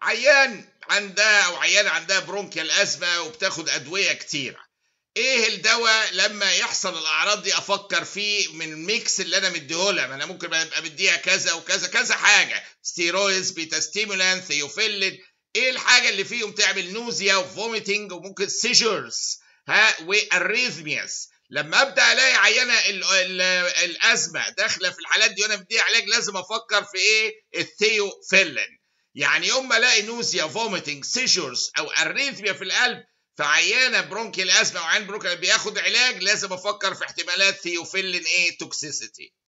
عيان عندها او عيان عندها برونكيال ازمه وبتاخد ادويه كتيره ايه الدواء لما يحصل الاعراض دي افكر فيه من الميكس اللي انا مديهولها ما انا ممكن ابقى مديها كذا وكذا كذا حاجه ستيرويدز بيتا ستيمولان ثيوفيلين ايه الحاجه اللي فيهم تعمل نوزيا وفوميتنج وممكن سيجرز ها واريثمياس لما ابدا الاقي عينه ال ال الازمه داخله في الحالات دي وانا بديها علاج لازم افكر في ايه الثيوفيلين يعني يوم ما الاقي نوزيا فوميتنج سيجرز او اريثميا في القلب فعيانه برونكيال ازمه او عيان برونكيال بياخد علاج لازم افكر في احتمالات ثيوفيلين ايه توكسيسيتي